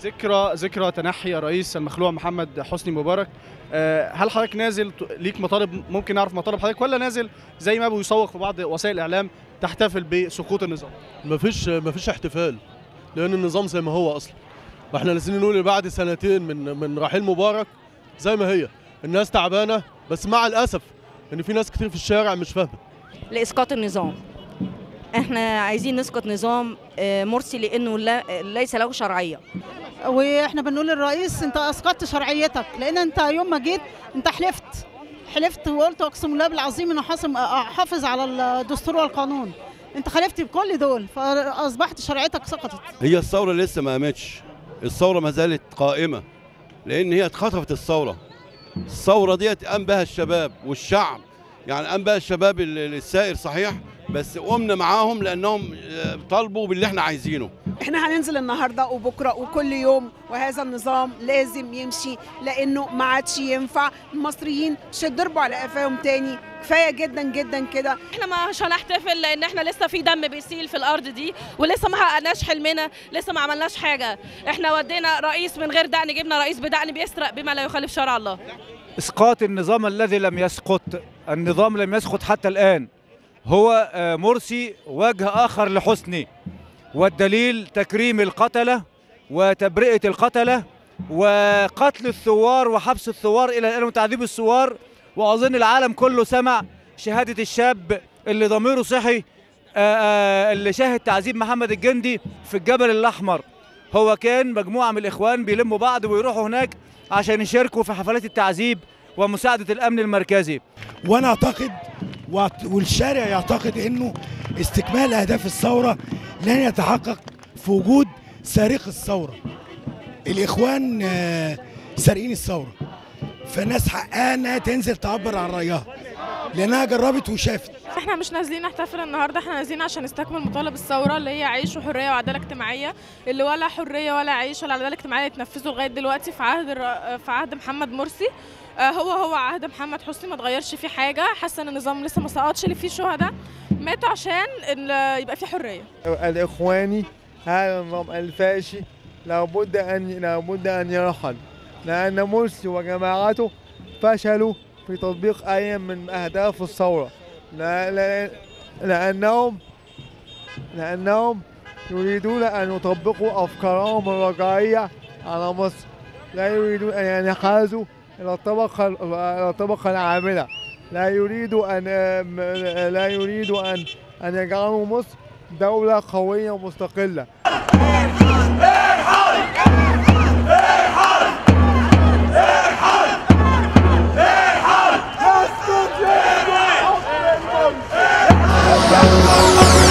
ذكرى ذكرى تنحي الرئيس المخلوع محمد حسني مبارك آه، هل حضرتك نازل ت- ليك مطالب ممكن نعرف مطالب حضرتك ولا نازل زي ما بيسوق في بعض وسائل الاعلام تحتفل بسقوط النظام مفيش مفيش احتفال لان النظام زي ما هو اصلا واحنا نازلين نقول إن بعد سنتين من من رحيل مبارك زي ما هي الناس تعبانه بس مع الاسف ان في ناس كتير في الشارع مش فاهمه لاسقاط النظام احنا عايزين نسقط نظام آه، مرسي لانه لا ليس له شرعيه واحنا بنقول للرئيس انت اسقطت شرعيتك لان انت يوم ما جيت انت حلفت حلفت وقلت اقسم بالله بالعظيم انه حاسم حافظ على الدستور والقانون انت خالفت بكل دول فاصبحت شرعيتك سقطت هي الثورة لسه ما قامتش الثورة ما زالت قائمة لأن هي اتخطفت الثورة الثورة ديت قام بها الشباب والشعب يعني قام بها الشباب ال- ال- السائر صحيح بس قمنا معاهم لأنهم آه، طالبوا باللي احنا عايزينه احنا هننزل النهارده وبكره وكل يوم وهذا النظام لازم يمشي لانه ما عادش ينفع المصريين مش هيتضربوا على قفاهم تاني كفايه جدا جدا كده احنا مش هنحتفل لان احنا لسه في دم بيسيل في الارض دي ولسه ما حققناش حلمنا لسه ما عملناش حاجه احنا ودينا رئيس من غير دقن جبنا رئيس بدقن بيسرق بما لا يخالف شرع الله اسقاط النظام الذي لم يسقط النظام لم يسقط حتى الان هو آه، مرسي وجه اخر لحسني والدليل تكريم القتله وتبرئه القتله وقتل الثوار وحبس الثوار الى الان وتعذيب الثوار واظن العالم كله سمع شهاده الشاب اللي ضميره صحي آه، آه، اللي شاهد تعذيب محمد الجندي في الجبل الاحمر هو كان مجموعه من الاخوان بيلموا بعض ويروحوا هناك عشان يشاركوا في حفلات التعذيب ومساعده الامن المركزي وانا اعتقد وأعت- والشارع يعتقد انه استكمال اهداف الثوره لن يتحقق في وجود سارق الثوره الاخوان آه، سارقين الثوره فالناس حقها انها تنزل تعبر عن رايها لانها جربت وشافت احنا مش نازلين نحتفل النهارده احنا نازلين عشان نستكمل مطالب الثوره اللي هي عيش وحريه وعداله اجتماعيه اللي ولا حريه ولا عيش ولا عداله اجتماعيه يتنفذوا لغايه دلوقتي في عهد الر... في عهد محمد مرسي آه، هو هو عهد محمد حسني ما اتغيرش فيه حاجه حاسه ان النظام لسه ما سقطش اللي فيه شهداء ماتوا عشان ال- يبقى فيه حريه الإخواني هذا النظام الفاشي لابد أن لابد أن يرحل لأن مرسي وجماعته فشلوا في تطبيق أي من أهداف الثورة لا لا لأنهم لأنهم يريدون أن يطبقوا أفكارهم الرجعية على مصر لا يريدون أن ينحازوا إلى الطبقة إلى الطبقة العاملة لا يريد أن لا يريد أن أن يجعلوا مصر دولة قوية ومستقلة Let's go,